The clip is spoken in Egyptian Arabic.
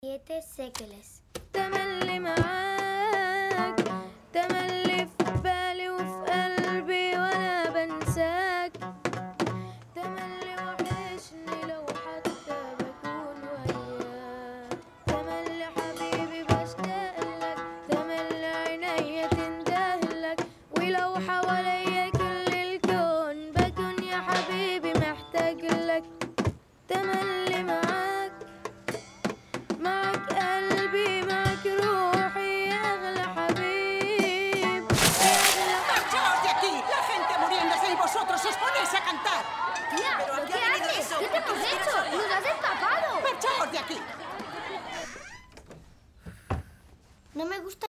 Siete séculos. تملي معاك تملي في بالي وفي قلبي وانا بنساك تملي وحشني لو حتى بكون وياك تملي حبيبي بشتاق لك تملي عينيا تندهلك ولو حواليا كل الكون بكون يا حبيبي محتاج لك تملي